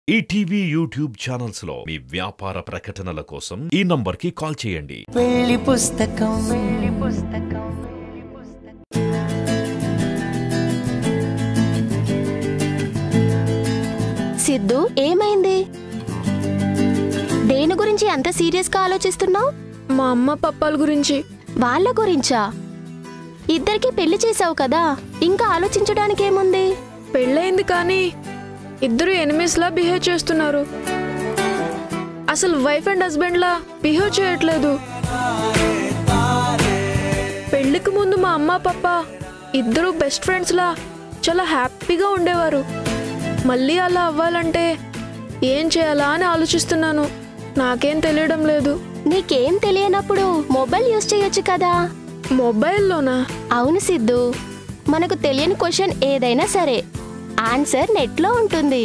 ETV YouTube channels లో మీ వ్యాపార ప్రకటనల కోసం ఈ నంబర్కి కాల్ చేయండి పెళ్లి పుస్తకం సిద్ధు ఏమైంది దేని గురించి అంత సీరియస్ గా ఆలోచిస్తున్నావు మా అమ్మ పప్పాల గురించి వాళ్ళ గురించా ఇద్దరికి పెళ్లి చేసావు కదా ఇంకా ఆలోచించడానికి ఏముంది పెళ్ళయింది కానీ ఇద్దరు ఎనిమిస్ లా బిహేవ్ చేస్తున్నారు అసలు వైఫ్ అండ్ హస్బెండ్ లా బిహేవ్ చేయట్లేదు పెళ్లికి ముందు మా అమ్మ పప్ప ఇద్దరు బెస్ట్ ఫ్రెండ్స్ లా చాలా హ్యాపీగా ఉండేవారు మళ్ళీ అలా అవ్వాలంటే ఏం చేయాలా అని ఆలోచిస్తున్నాను నాకేం తెలియడం లేదు నీకేం తెలియనప్పుడు మొబైల్ యూజ్ చేయొచ్చు కదా మొబైల్లోనా అవును సిద్ధు మనకు తెలియని క్వశ్చన్ ఏదైనా సరే ఆన్సర్ నెట్లో ఉంటుంది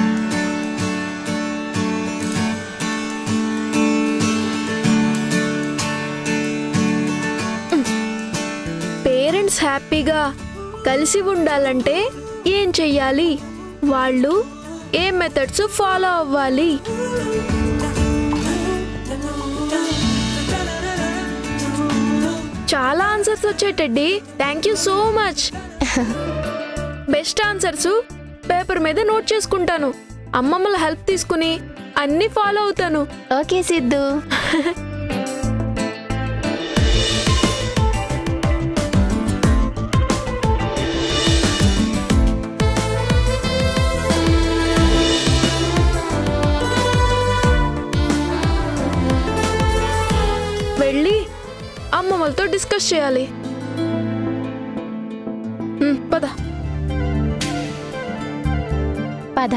పేరెంట్స్ హ్యాపీగా కలిసి ఉండాలంటే ఏం చెయ్యాలి వాళ్ళు ఏ మెథడ్స్ ఫాలో అవ్వాలి చాలా ఆన్సర్స్ వచ్చాయి Teddy thank you so much best answers paper మీద నోట్ చేసుకుంటాను అమ్మమ్మల హెల్ప్ తీసుకుని అన్ని ఫాలో అవుతాను ఓకే సిద్ధు వెళ్ళి అమ్మమ్మలతో డిస్కస్ చేయాలి ఉమ్, పద పద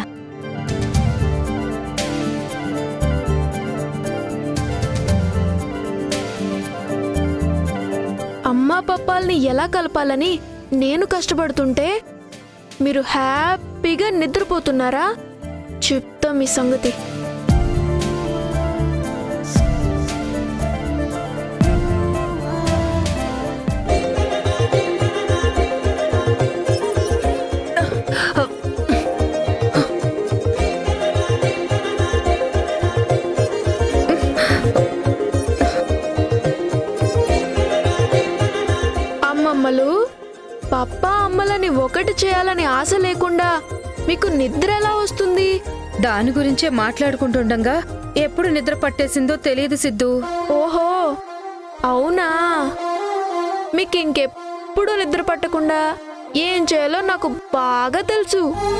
అమ్మా పప్పాల్ని ఎలా కలపాలని నేను కష్టపడుతుంటే మీరు హ్యాపీగా నిద్రపోతున్నారా చెప్తా మీ సంగతి అమ్మమ్మలు పప్ప అమ్మలని ఒకటి చేయాలని ఆశ లేకుండా మీకు నిద్ర ఎలా వస్తుంది దాని గురించే మాట్లాడుకుంటుండగా ఎప్పుడు నిద్ర పట్టేసిందో తెలియదు సిద్ధు ఓహో అవునా మీకు ఇంకెప్పుడు నిద్ర పట్టకుండా ఏం చేయాలో నాకు బాగా తెలుసు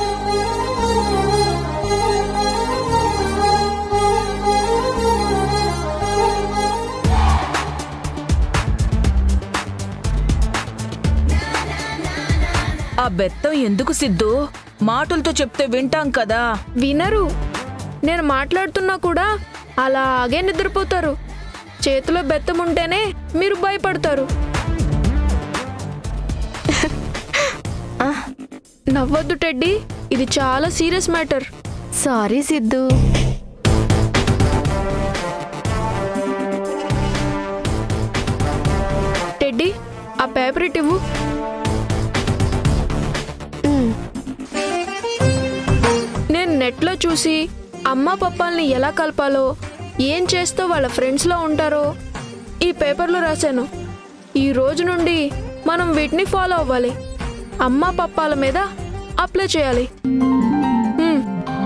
ఆ బెత్తం ఎందుకు సిద్ధు మాటలతో చెప్తే వింటాం కదా వినరు నేను మాట్లాడుతున్నా కూడా అలాగే నిద్రపోతారు చేతిలో బెత్తం ఉంటేనే మీరు భయపడతారు నవ్వొద్దు టెడ్డి ఇది చాలా serious matter sorry Siddhu Teddy ఆ పేపర్ ఇటు ఇవ్వు ఉమ్, నేను నెట్లో చూసి అమ్మ పప్పాల్ని ఎలా కలపాలో ఏం చేస్తూ వాళ్ళ ఫ్రెండ్స్లో ఉంటారో ఈ పేపర్లో రాశాను ఈ రోజు నుండి మనం వీటిని ఫాలో అవ్వాలి అమ్మ పప్పాల మీద అప్లై చేయాలి హ్మ్.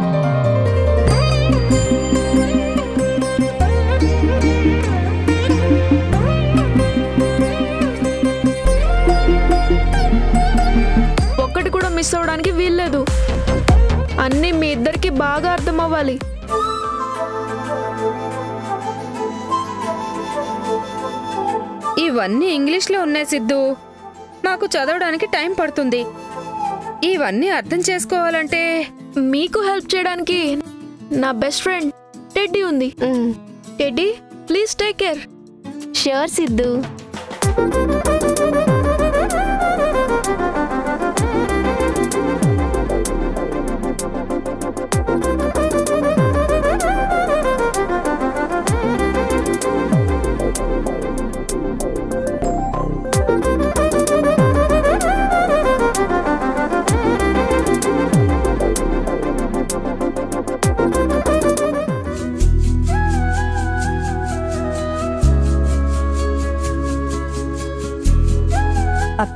ఒక్కటి కూడా మిస్ అవ్వడానికి వీల్లేదు అన్నీ మీ ఇద్దరికి బాగా అర్థం అవ్వాలి ఇవన్నీ ఇంగ్లీష్లో ఉన్నాయి సిద్ధు మాకు చదవడానికి టైం పడుతుంది ఇవన్నీ అర్థం చేసుకోవాలంటే మీకు హెల్ప్ చేయడానికి నా బెస్ట్ ఫ్రెండ్ టెడ్డీ ఉంది um, Teddy please take care sure Siddhu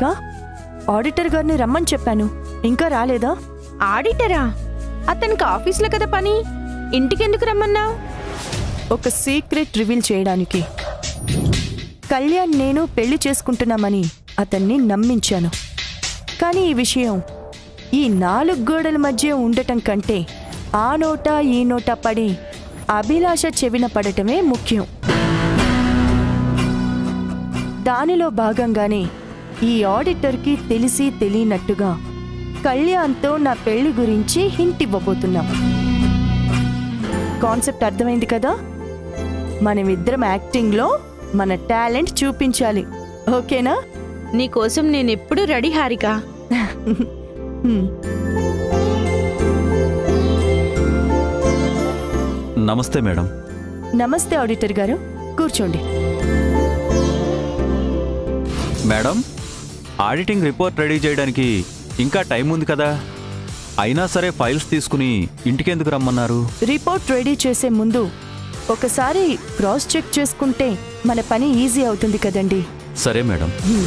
అక్క ఆడిటర్ గారిని రమ్మని చెప్పాను ఇంకా రాలేదా ఆడిటరా అతనికి ఆఫీస్లో కదా పని ఇంటికెందుకు రమ్మన్నావు ఒక సీక్రెట్ రివీల్ చేయడానికి కళ్యాణ్ నేను పెళ్లి చేసుకుంటున్నామని అతన్ని నమ్మించాను కానీ ఈ విషయం ఈ నాలుగు గోడల మధ్య ఉండటం కంటే ఆ నోట ఈ నోట పడి అభిలాష చెవిన పడటమే ముఖ్యం దానిలో భాగంగానే ఈ ఆడిటర్కి తెలిసి తెలియనట్టుగా కళ్యాణ్తో నా పెళ్లి గురించి హింట్ ఇవ్వబోతున్నాం కాన్సెప్ట్ అర్థమైంది కదా మనమిద్దరం యాక్టింగ్లో మన టాలెంట్ చూపించాలి ఓకేనా నీకోసం నేనెప్పుడు రెడీ హారిక హ్మ్. నమస్తే మేడం నమస్తే ఆడిటర్ గారు కూర్చోండి మేడం ఆడిటింగ్ రిపోర్ట్ రెడీ చేయడానికి ఇంకా టైం ఉంది కదా అయినా సరే ఫైల్స్ తీసుకుని ఇంటికెందుకు రమ్మన్నారు రిపోర్ట్ రెడీ చేసే ముందు ఒకసారి క్రాస్ చెక్ చేసుకుంటే మన పని ఈజీ అవుతుంది కదండి సరే మేడం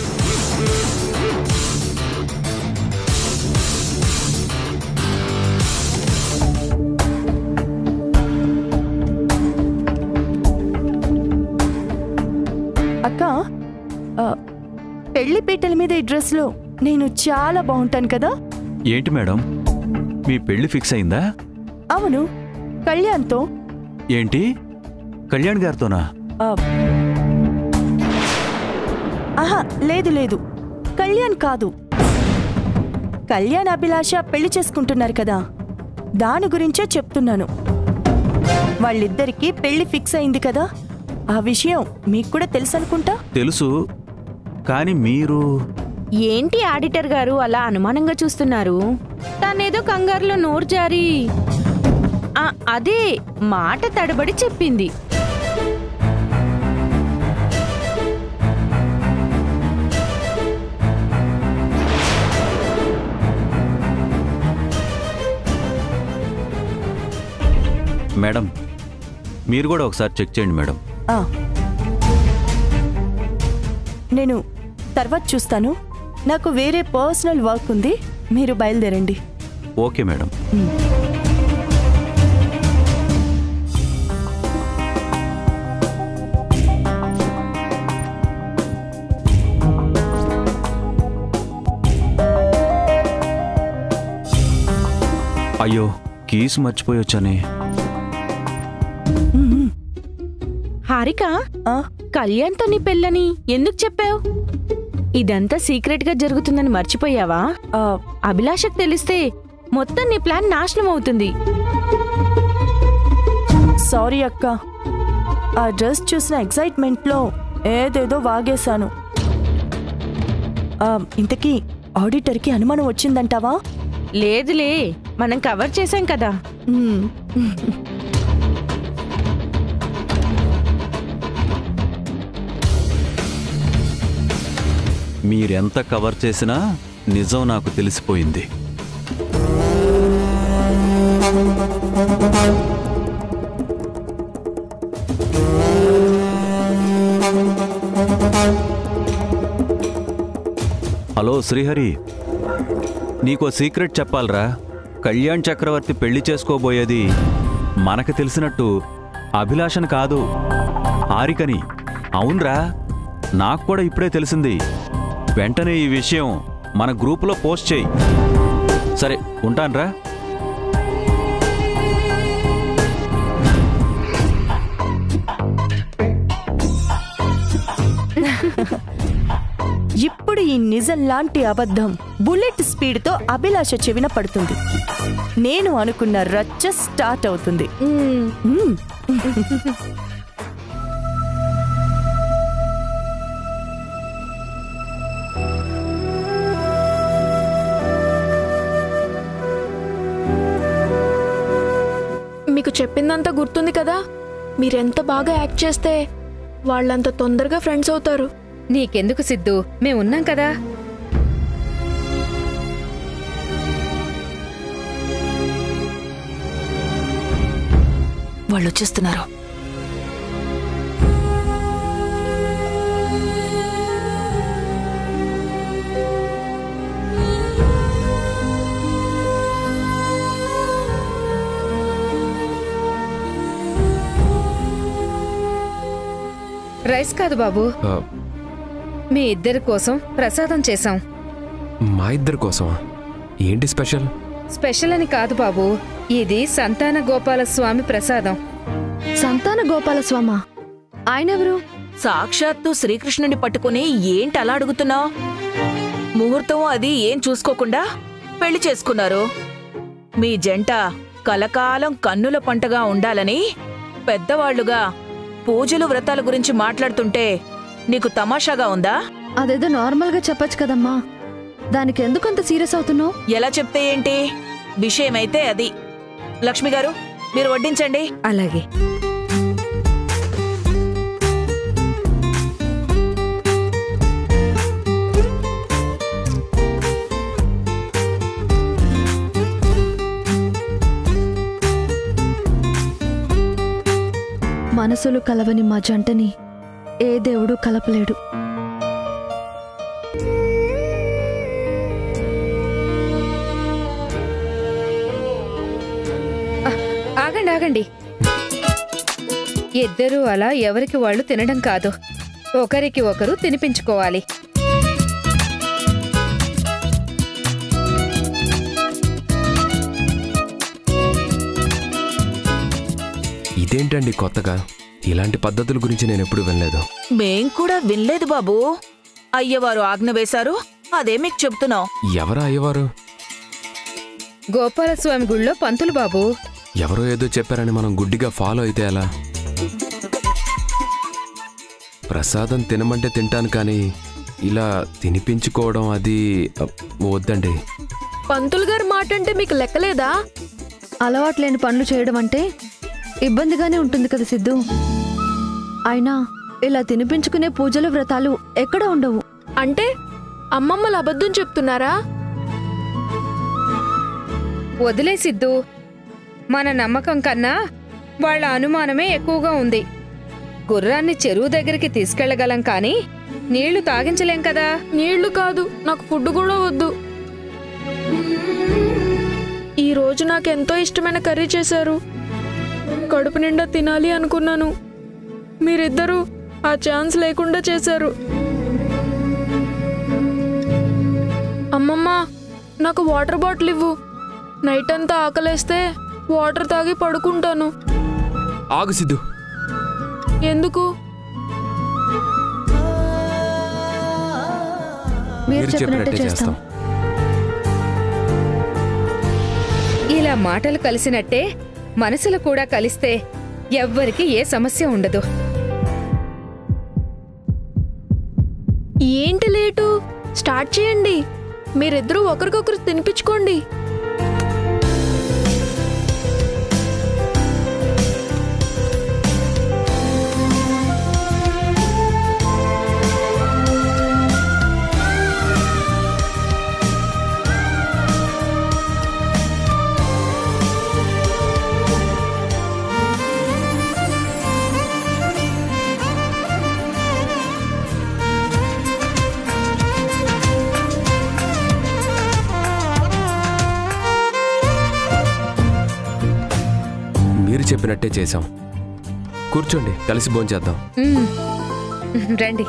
అక్క ఆ, పెళ్లి పీటల మీద ఈ డ్రెస్లో నేను చాలా బాగుంటాను కదా ఏంటి మేడం మీ పెళ్లి ఫిక్స్ అయిందా అవును కళ్యాణ్తో ఏంటి కళ్యాణ్ గారితోనా ఆ, ఆహా లేదు లేదు కళ్యాణ్ కాదు కళ్యాణ్ అభిలాష పెళ్లి చేసుకుంటున్నారు కదా దాని గురించే చెప్తున్నాను వాళ్ళిద్దరికీ పెళ్లి ఫిక్స్ అయింది కదా ఆ విషయం మీకు కూడా తెలుసు అనుకుంటా తెలుసు కానీ మీరు ఏంటి ఆడిటర్ గారు అలా అనుమానంగా చూస్తున్నారు తనేదో కంగారులో నోరు జారి ఆ, అదే మాట తడబడి చెప్పింది మేడం మీరు కూడా ఒకసారి చెక్ చేయండి మేడం ఆ. నేను తర్వాత చూస్తాను నాకు వేరే పర్సనల్ వర్క్ ఉంది మీరు బయలుదేరండి ఓకే మేడం అయ్యో కీస్ మర్చిపోయి వచ్చానే హారిక ఆ, కళ్యాణ్తో నీ పెళ్ళని ఎందుకు చెప్పావు ఇదంతా సీక్రెట్ గా జరుగుతుందని మర్చిపోయావా ఆ, అభిలాషకు తెలిస్తే మొత్తం నీ ప్లాన్ నాశనం అవుతుంది సారీ అక్క ఆ డ్రెస్ చూసిన ఎక్సైట్మెంట్లో ఏదేదో వాగేశాను ఆ, ఇంతకీ ఆడిటర్కి అనుమానం వచ్చిందంటావా లేదులే మనం కవర్ చేశాం కదా మ్మ్. మీరెంత కవర్ చేసినా నిజం నాకు తెలిసిపోయింది హలో శ్రీహరి నీకో సీక్రెట్ చెప్పాలరా కళ్యాణ్ చక్రవర్తి పెళ్లి చేసుకోబోయేది మనకు తెలిసినట్టు అభిలాషను కాదు హారికని అవునరా నాకు కూడా ఇప్పుడే తెలిసింది వెంటనే ఈ విషయం మన గ్రూపులో పోస్ట్ చేయి సరే ఉంటాన్రా ఇప్పుడు ఈ నిజం లాంటి అబద్ధం బుల్లెట్ స్పీడ్తో అభిలాష చెవిన పడుతుంది నేను అనుకున్న రచ్చ స్టార్ట్ అవుతుంది మ్మ్. మీకు చెప్పిందంతా గుర్తుంది కదా మీరెంత బాగా యాక్ట్ చేస్తే వాళ్ళంత తొందరగా ఫ్రెండ్స్ అవుతారు నీకెందుకు సిద్ధు మేమున్నాం కదా వాళ్ళు వచ్చేస్తున్నారు రైస్ కాదు బాబు ఆ, మీ ఇద్దరి కోసం ప్రసాదం చేశాం మా ఇద్దరి కోసమా ఏంటి స్పెషల్ స్పెషల్ అని కాదు బాబు ఇది సంతాన గోపాల స్వామి ప్రసాదం సంతాన గోపాల స్వామ ఆయనెవరు సాక్షాత్తు శ్రీకృష్ణుని పట్టుకుని ఏంటి అలా అడుగుతున్నావు ముహూర్తం అది ఏం చూసుకోకుండా పెళ్లి చేసుకున్నారు మీ జంట కలకాలం కన్నుల పంటగా ఉండాలని పెద్దవాళ్లుగా పూజలు వ్రతాల గురించి మాట్లాడుతుంటే నీకు తమాషాగా ఉందా అదేదో నార్మల్ గా చెప్పొచ్చు కదమ్మా దానికి ఎందుకు అంత సీరియస్ అవుతున్నావు ఎలా చెప్తే ఏంటి విషయమైతే అది లక్ష్మి గారు మీరు వడ్డించండి అలాగే మనసులు కలవని మా జంటని ఏ దేవుడు కలపలేడు ఆగండి ఆగండి ఇద్దరూ అలా ఎవరికి వాళ్ళు తినడం కాదు ఒకరికి ఒకరు తినిపించుకోవాలి ఇదేంటండి కొత్తగా ఇలాంటి పద్ధతుల గురించి నేను ఎప్పుడు వినలేదు మేం కూడా వినలేదు బాబు అయ్యవారు ఆజ్ఞ వేశారు అదే మీకు చెప్తున్నాం ఎవరా అయ్యవారు గోపాలస్వామి గుళ్ళో పంతులు బాబు ఎవరో ఏదో చెప్పారని మనం గుడ్డిగా ఫాలో అయితే ఎలా ప్రసాదం తినమంటే తింటాను కానీ ఇలా తినిపించుకోవడం అది అ, వద్దండి పంతులు గారి మాట అంటే మీకు లెక్కలేదా అలవాట్లేని పనులు చేయడం అంటే ఇబ్బందిగానే ఉంటుంది కదా సిద్ధు అయినా ఇలా తినిపించుకునే పూజలు వ్రతాలు ఎక్కడ ఉండవు అంటే అమ్మమ్మలు అబద్ధం చెప్తున్నారా వదిలేసిద్దు మన నమ్మకం కన్నా వాళ్ళ అనుమానమే ఎక్కువగా ఉంది గుర్రాన్ని చెరువు దగ్గరికి తీసుకెళ్లగలం కానీ నీళ్లు తాగించలేం కదా నీళ్లు కాదు నాకు ఫుడ్ కూడా వద్దు ఈ రోజు నాకు ఎంతో ఇష్టమైన కర్రీ చేశారు కడుపు నిండా తినాలి అనుకున్నాను మీరిద్దరూ ఆ ఛాన్స్ లేకుండా చేశారు అమ్మమ్మ నాకు వాటర్ బాటిల్ ఇవ్వు నైట్ అంతా ఆకలేస్తే వాటర్ తాగి పడుకుంటాను ఆగు సిద్ధు ఎందుకు మీరు చెప్పినట్టే చేస్తాం ఇలా మాటలు కలిసినట్టే మనసులు కూడా కలిస్తే ఎవ్వరికి ఏ సమస్య ఉండదు ఏంటి లేటు స్టార్ట్ చేయండి మీరిద్దరూ ఒకరికొకరు తినిపించుకోండి మీరు చెప్పినట్టే చేశాం కూర్చోండి కలిసి భోంచేద్దాం మ్మ్. రండి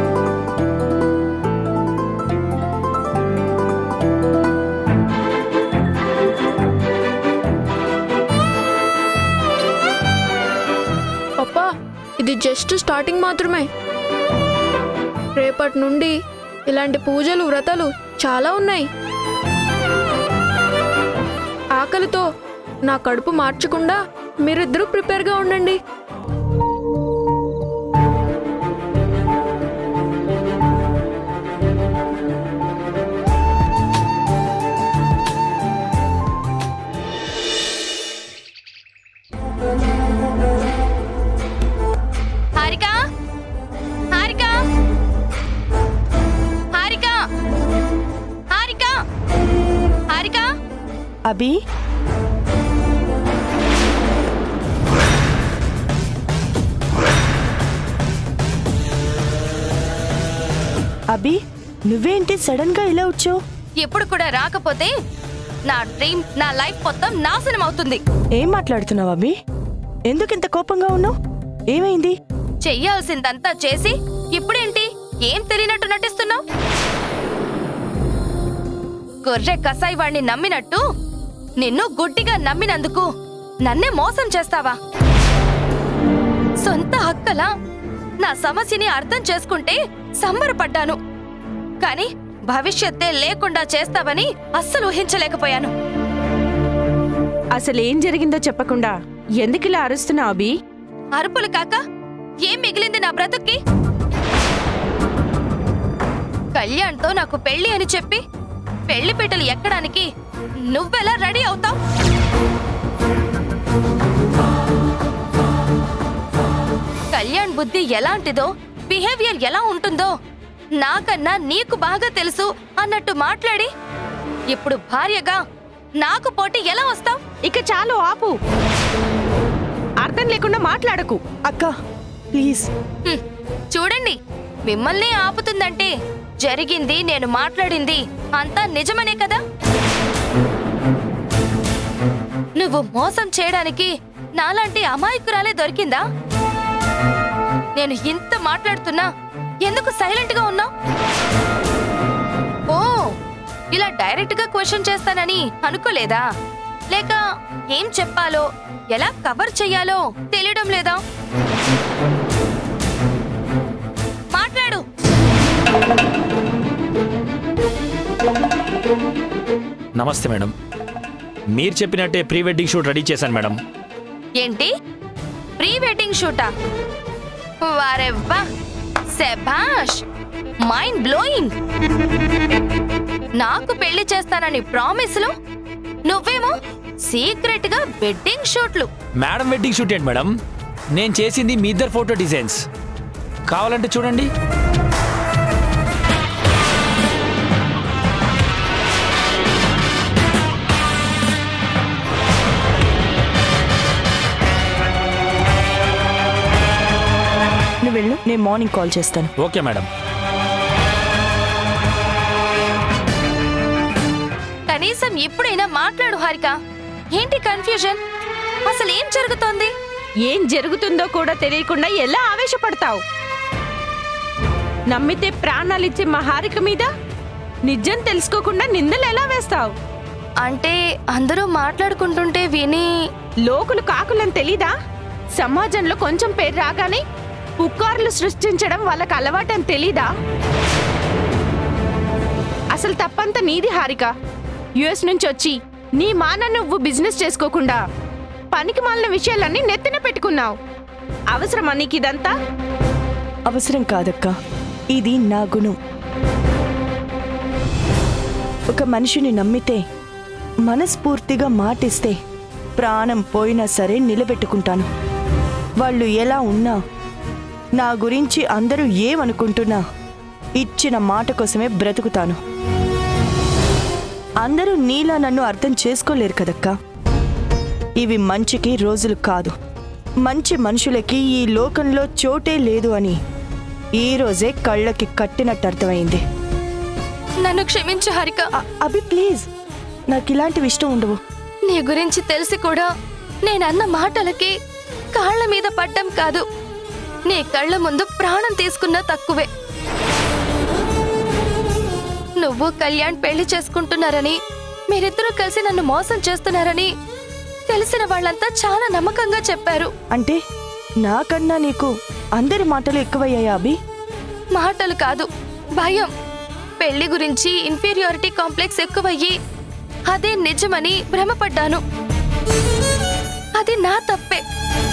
పప్పా ఇది జస్ట్ స్టార్టింగ్ మాత్రమే రేపటి నుండి ఇలాంటి పూజలు వ్రతాలు చాలా ఉన్నాయి ఆకలితో నా కడుపు మార్చకుండా మీరిద్దరూ ప్రిపేర్గా ఉండండి హారిక హారిక హారిక హారిక హారిక అభి అభి నువ్వేంటి సడన్ గా ఇలా వచ్చావు ఎప్పుడు కూడా రాకపోతే నా డ్రీమ్ నా లైఫ్ మొత్తం నాశనం అవుతుంది ఏం మాట్లాడుతున్నావు అభి ఎందుకు ఇంత కోపంగా ఉన్నావు ఏమైంది చెయ్యాల్సిందంతా చేసి ఇప్పుడేంటి ఏం తెలియనట్టు నటిస్తున్నావు గొర్రె కసాయి వాణ్ణి నమ్మినట్టు నిన్ను గుడ్డిగా నమ్మినందుకు నన్నే మోసం చేస్తావా సొంత హక్కలా నా సమస్యని అర్థం చేసుకుంటే సంబరపడ్డాను కాని భవిష్యత్తే లేకుండా చేస్తావని అస్సలు ఊహించలేకపోయాను అసలేం జరిగిందో చెప్పకుండా ఎందుకిలా అరుస్తున్నావు అభి అరుపులు కాక ఏం మిగిలింది నా బ్రతుక్కి కళ్యాణ్తో నాకు పెళ్లి అని చెప్పి పెళ్లి పీటలు ఎక్కడానికి నువ్వెలా రెడీ అవుతావు కళ్యాణ్ బుద్ధి ఎలాంటిదో బిహేవియర్ ఎలా ఉంటుందో నాకన్నా నీకు బాగా తెలుసు అన్నట్టు మాట్లాడి ఇప్పుడు భార్యగా నాకు పోటీ ఎలా వస్తావు ఇక చాలు ఆపు అర్థం లేకుండా మాట్లాడకు అక్క ప్లీజ్ హ్మ్, చూడండి మిమ్మల్ని ఆపుతుందంటే జరిగింది నేను మాట్లాడింది అంతా నిజమనే కదా నువ్వు మోసం చేయడానికి నాలాంటి అమాయకురాలే దొరికిందా నేను ఇంత మాట్లాడుతున్నా ఎందుకు సైలెంట్ గా ఉన్నావు ఓ ఇలా డైరెక్ట్ గా క్వశ్చన్ చేస్తానని అనుకోలేదా లేక ఏం చెప్పాలో ఎలా కవర్ చెయ్యాలో తెలియడం లేదా మాట్లాడు నమస్తే మేడం మీరు చెప్పినట్టే ప్రీ వెడ్డింగ్ షూట్ రెడీ చేశాను మేడం ఏంటి ప్రీ వెడ్డింగ్ షూటా వారెవ్వా శభాష్ మైండ్ బ్లోయింగ్ నాకు పెళ్లి చేస్తానని ప్రామిస్లు నువ్వేమో సీక్రెట్ గా వెడ్డింగ్ షూట్లు మేడం వెడ్డింగ్ షూట్ ఏంటి మేడం నేను చేసింది మీ ఇద్దరు ఫోటో డిజైన్స్ కావాలంటే చూడండి నువ్వు వెళ్ళు నేను మార్నింగ్ కాల్ చేస్తాను ఓకే మేడం కనీసం ఇప్పుడైనా మాట్లాడు హారిక ఏంటి కన్ఫ్యూజన్ అసలు ఏం జరుగుతోంది ఏం జరుగుతుందో కూడా తెలియకుండా ఎలా ఆవేశపడతావు నమ్మితే ప్రాణాలిచ్చే మా హారిక మీద నిజం తెలుసుకోకుండా నిందలు ఎలా వేస్తావు అంటే అందరూ మాట్లాడుకుంటుంటే విని లోకులు కాకులని తెలీదా సమాజంలో కొంచెం పేరు రాగానే పుక్కార్లు సృష్టించడం వాళ్ళకి అలవాటని తెలీదా అసలు తప్పంతా నీది హారిక యుఎస్ నుంచి వచ్చి నీ మాన నువ్వు బిజినెస్ చేసుకోకుండా పనికి మాలిన విషయాలన్నీ నెత్తిన పెట్టుకున్నావు అవసరమా నీకు ఇదంతా అవసరం కాదక్క ఇది నా గుణం ఒక మనిషిని నమ్మితే మనస్ఫూర్తిగా మాటిస్తే ప్రాణం పోయినా సరే నిలబెట్టుకుంటాను వాళ్ళు ఎలా ఉన్నా నా గురించి అందరూ ఏమనుకుంటున్నా ఇచ్చిన మాట కోసమే బ్రతుకుతాను అందరూ నీలా నన్ను అర్థం చేసుకోలేరు కదక్కా ఇవి మంచికి రోజులు కాదు మంచి మనుషులకి ఈ లోకంలో చోటే లేదు అని ఈ రోజే కళ్ళకి కట్టినట్టు అర్థమైంది నన్ను క్షమించు హారిక అభి ప్లీజ్ నాకు ఇలాంటివి ఇష్టం ఉండవు నీ గురించి తెలిసి కూడా నేనన్న మాటలకి కాళ్ళ మీద పడ్డం కాదు నీ కళ్ళ ముందు ప్రాణం తీసుకున్నా తక్కువే నువ్వు కళ్యాణ్ పెళ్లి చేసుకుంటున్నారని మీరిద్దరూ కలిసి నన్ను మోసం చేస్తున్నారని తెలిసిన వాళ్ళంతా చాలా నమ్మకంగా చెప్పారు అంటే నాకన్నా నీకు అందరి మాటలు ఎక్కువయ్యాయా అభి మాటలు కాదు భయం పెళ్లి గురించి ఇన్ఫీరియారిటీ కాంప్లెక్స్ ఎక్కువయ్యి అదే నిజమని భ్రమపడ్డాను అది నా తప్పే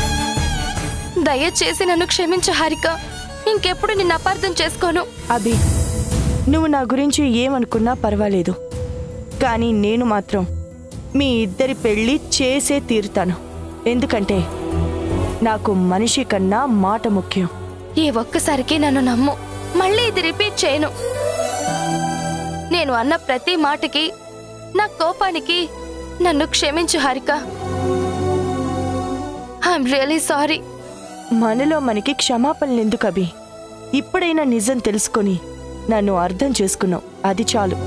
దయచేసి నన్ను క్షమించు హారిక ఇంకెప్పుడు నిన్ను అపార్థం చేసుకోను అభి నువ్వు నా గురించి ఏమనుకున్నా పర్వాలేదు కానీ నేను మాత్రం మీ ఇద్దరి పెళ్లి చేసే తీరుతాను ఎందుకంటే నాకు మనిషి కన్నా మాట ముఖ్యం ఈ ఒక్కసారికి నన్ను నమ్ము మళ్ళీ ఇది రిపీట్ చేయను నేను అన్న ప్రతి మాటకి నా కోపానికి నన్ను క్షమించు హారిక ఐఎమ్ రియలీ సారీ మనలో మనకి క్షమాపణలు ఎందుకు అభి ఇప్పుడైనా నిజం తెలుసుకొని నన్ను అర్థం చేసుకున్నావు అది చాలు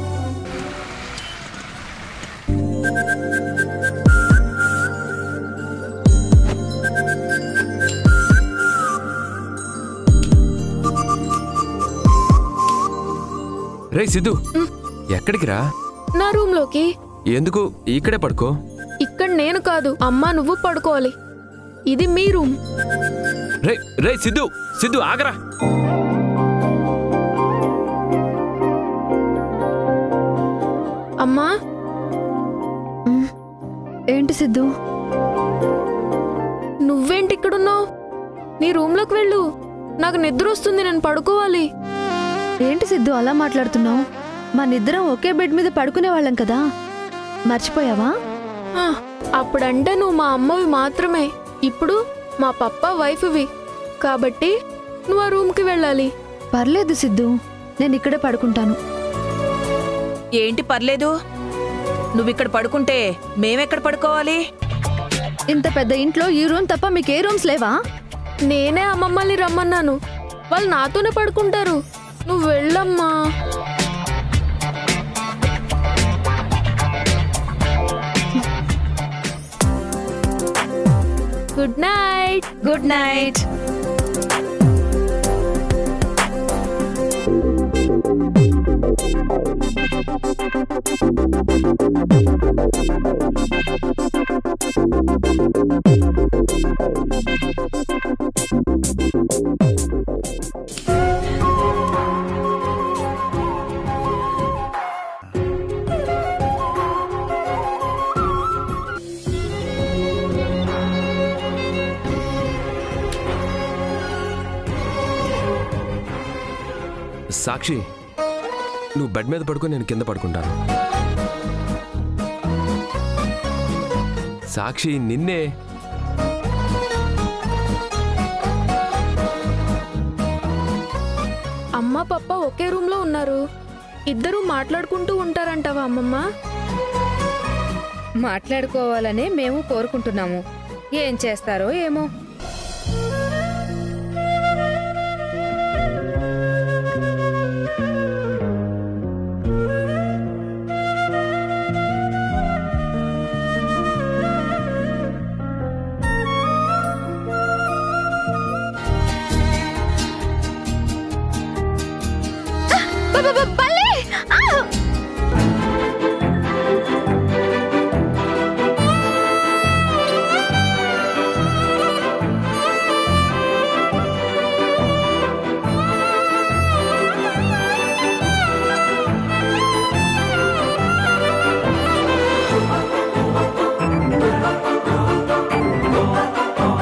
రే సిద్ధు ఎక్కడికి రా నా రూమ్లోకి ఎందుకు ఇక్కడే పడుకో ఇక్కడ నేను కాదు అమ్మ నువ్వు పడుకోవాలి ఇది మీ రూమ్ రే రే సిద్ధు సిద్ధు ఆగరా అమ్మా ఏంటి సిద్ధు నువ్వేంటి ఇక్కడున్నావు నీ రూమ్లోకి వెళ్ళు నాకు నిద్ర వస్తుంది నేను పడుకోవాలి ఏంటి సిద్ధు అలా మాట్లాడుతున్నావు మనిద్దరం ఒకే బెడ్ మీద పడుకునే వాళ్ళం కదా మర్చిపోయావా ఆ, అప్పుడంటే నువ్వు మా అమ్మవి మాత్రమే ఇప్పుడు మా పప్ప వైఫ్వి కాబట్టి నువ్వు ఆ రూమ్కి వెళ్ళాలి పర్లేదు సిద్ధు నేను ఇక్కడే పడుకుంటాను ఏంటి పర్లేదు నువ్విక్కడ పడుకుంటే మేమెక్కడ పడుకోవాలి ఇంత పెద్ద ఇంట్లో ఈ రూమ్ తప్ప మీకు ఏ రూమ్స్ లేవా నేనే అమ్మమ్మల్ని రమ్మన్నాను వాళ్ళు నాతోనే పడుకుంటారు నువ్వు వెళ్ళమ్మా good night good night Sakshi నువ్వు బెడ్ మీద పడుకో నేను కింద పడుకుంటాను సాక్షి నిన్నే అమ్మ పప్ప ఒకే రూమ్లో ఉన్నారు ఇద్దరు మాట్లాడుకుంటూ ఉంటారంటావా అమ్మమ్మ మాట్లాడుకోవాలనే మేము కోరుకుంటున్నాము ఏం చేస్తారో ఏమో